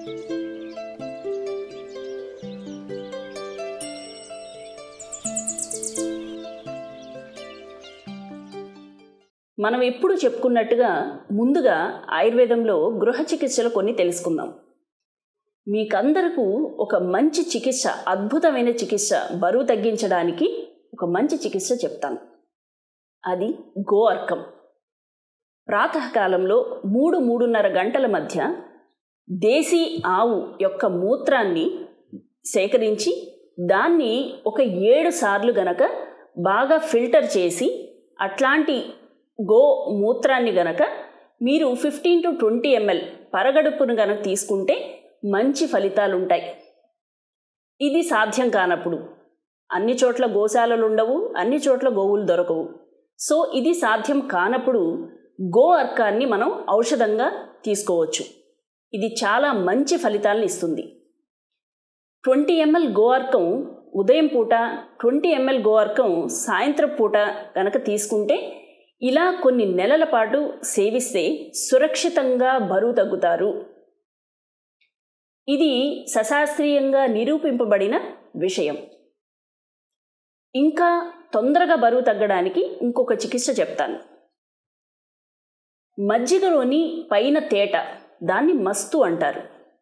మనం ఎప్పుడు చెప్పుకున్నట్టుగా ముందుగా ఆయుర్వేదంలో గృహ చికిత్సలు కొన్ని తెలుసుకుందాం మీకందరకు ఒక మంచి చికిత్స అద్భుతమైన చికిత్స బరువు తగ్గించడానికి ఒక మంచి చికిత్స చెప్తాను అది గో అర్కం ప్రాతకాలంలో మూడు మూడున్నర గంటల మధ్య దేశీ ఆవు యొక్క మూత్రాన్ని సేకరించి దాన్ని ఒక ఏడు సార్లు గనక బాగా ఫిల్టర్ చేసి అట్లాంటి గో మూత్రాన్ని గనక మీరు ఫిఫ్టీన్ టు ట్వంటీ ఎంఎల్ పరగడుపును గనక తీసుకుంటే మంచి ఫలితాలు ఉంటాయి ఇది సాధ్యం కానప్పుడు అన్ని చోట్ల గోశాలలు ఉండవు అన్ని చోట్ల గోవులు దొరకవు సో ఇది సాధ్యం కానప్పుడు గో అర్కాన్ని మనం ఔషధంగా తీసుకోవచ్చు ఇది చాలా మంచి ఫలితాలను ఇస్తుంది ట్వంటీ ఎంఎల్ గో అర్కం ఉదయం పూట ట్వంటీ ఎంఎల్ గో అర్కం సాయంత్రం పూట కనుక తీసుకుంటే ఇలా కొన్ని నెలల పాటు సేవిస్తే సురక్షితంగా బరువు తగ్గుతారు ఇది సశాస్త్రీయంగా నిరూపింపబడిన విషయం ఇంకా తొందరగా బరువు తగ్గడానికి ఇంకొక చికిత్స చెప్తాను మజ్జిగలోని పైన తేట దాన్ని మస్తు అంటారు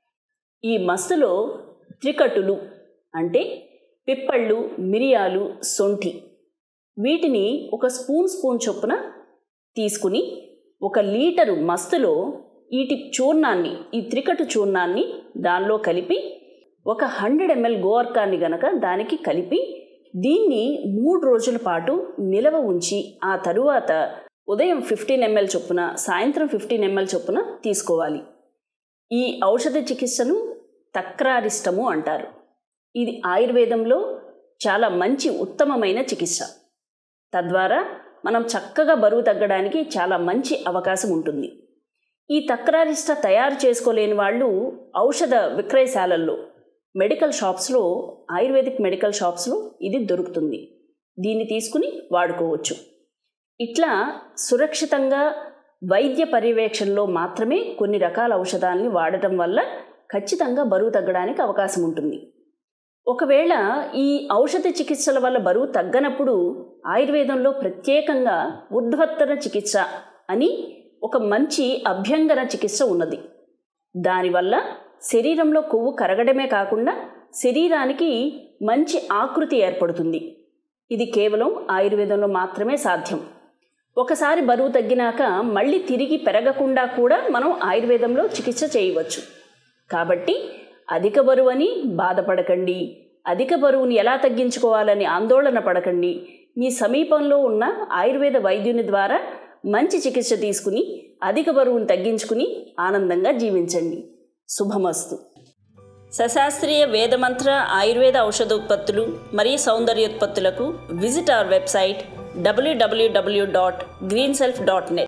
ఈ మస్తులో త్రికటులు అంటే పిప్పళ్ళు మిరియాలు సొంఠి వీటిని ఒక స్పూన్ స్పూన్ చొప్పున తీసుకుని ఒక లీటరు మస్తులో వీటి చూర్ణాన్ని ఈ త్రికటు చూర్ణాన్ని దానిలో కలిపి ఒక హండ్రెడ్ ఎంఎల్ గోవర్కాన్ని గనక దానికి కలిపి దీన్ని మూడు రోజుల పాటు నిలవ ఉంచి ఆ తరువాత ఉదయం ఫిఫ్టీన్ ఎంఎల్ చొప్పున సాయంత్రం ఫిఫ్టీన్ ఎంఎల్ చొప్పున తీసుకోవాలి ఈ ఔషధ చికిత్సను తక్రారిష్టము అంటారు ఇది ఆయుర్వేదంలో చాలా మంచి ఉత్తమమైన చికిత్స తద్వారా మనం చక్కగా బరువు తగ్గడానికి చాలా మంచి అవకాశం ఉంటుంది ఈ తక్రారిష్ట తయారు చేసుకోలేని వాళ్ళు ఔషధ విక్రయశాలల్లో మెడికల్ షాప్స్లో ఆయుర్వేదిక్ మెడికల్ షాప్స్లో ఇది దొరుకుతుంది దీన్ని తీసుకుని వాడుకోవచ్చు ఇట్లా సురక్షితంగా వైద్య పర్యవేక్షణలో మాత్రమే కొన్ని రకాల ఔషధాలని వాడటం వల్ల ఖచ్చితంగా బరువు తగ్గడానికి అవకాశం ఉంటుంది ఒకవేళ ఈ ఔషధ చికిత్సల వల్ల బరువు తగ్గనప్పుడు ఆయుర్వేదంలో ప్రత్యేకంగా ఉద్వత్తన చికిత్స అని ఒక మంచి అభ్యంగన చికిత్స ఉన్నది దానివల్ల శరీరంలో కొవ్వు కరగడమే కాకుండా శరీరానికి మంచి ఆకృతి ఏర్పడుతుంది ఇది కేవలం ఆయుర్వేదంలో మాత్రమే సాధ్యం ఒకసారి బరువు తగ్గినాక మళ్ళీ తిరిగి పెరగకుండా కూడా మనం ఆయుర్వేదంలో చికిత్స చేయవచ్చు కాబట్టి అధిక బరువని బాధపడకండి అధిక బరువుని ఎలా తగ్గించుకోవాలని ఆందోళన పడకండి మీ సమీపంలో ఉన్న ఆయుర్వేద వైద్యుని ద్వారా మంచి చికిత్స తీసుకుని అధిక బరువును తగ్గించుకుని ఆనందంగా జీవించండి శుభమస్తు సశాస్త్రీయ వేదమంత్ర ఆయుర్వేద ఔషధోత్పత్తులు మరియు సౌందర్యోత్పత్తులకు visit our website WWW dot green self dot net